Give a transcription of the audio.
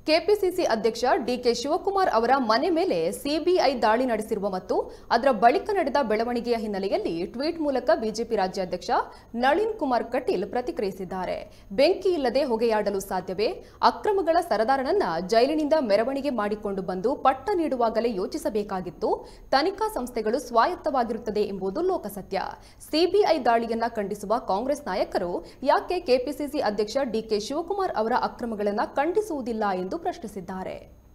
KPCC ಅಧ್ಯಕ್ಷ DK Shivakumar ಅವರ ಮನೆ ಮೇಲೆ ಸಿಬಿಐ ದಾಳಿ ನಡೆಸಿರುವ ಮತ್ತು ಅದರ ಬಳಿಕ ನಡೆದ ಬೆಳವಣಿಗೆಯ ಹಿನ್ನೆಲೆಯಲ್ಲಿ ಟ್ವೀಟ್ ಮೂಲಕ ಬಿಜೆಪಿ ರಾಜ್ಯಾಧ್ಯಕ್ಷ ನಳಿನ್ ಕುಮಾರ್ ಕಟೀಲ್ ಪ್ರತಿಕ್ರಿಯಿಸಿದ್ದಾರೆ ಬೆಂಕಿ ಇಲ್ಲದೆ ಹೊಗೆಯಾಡಲು ಸಾಧ್ಯವೇ ಅಕ್ರಮಗಳ ಸರದಾರನನ್ನ ಜೈಲಿನಿಂದ ಮೆರವಣಿಗೆ ಮಾಡಿಕೊಂಡು ಬಂದು ಪಟ್ಟ ನೀಡುವಾಗಲೇ ಯೋಚಿಸಬೇಕಾಗಿತ್ತು ತನಿಖಾ ಸಂಸ್ಥೆಗಳು ಸ್ವಾಯತ್ತವಾಗಿರುತ್ತದೆ ಎಂಬುದು ಲೋಕಸತ್ಯ ಸಿಬಿಐ ದಾಳಿಯನ್ನ ಖಂಡಿಸುವ ಕಾಂಗ್ರೆಸ್ ನಾಯಕರು ಯಾಕೆ ಕೆಪಿಸಿಸಿ ಅಧ್ಯಕ್ಷ ಡಿಕೆ ಶಿವಕುಮಾರ್ ಅವರ ಅಕ್ರಮಗಳನ್ನು ಖಂಡಿಸುವುದಿಲ್ಲ ಎಂದು ಪ್ರಶ್ನಿಸಿದ್ದಾರೆ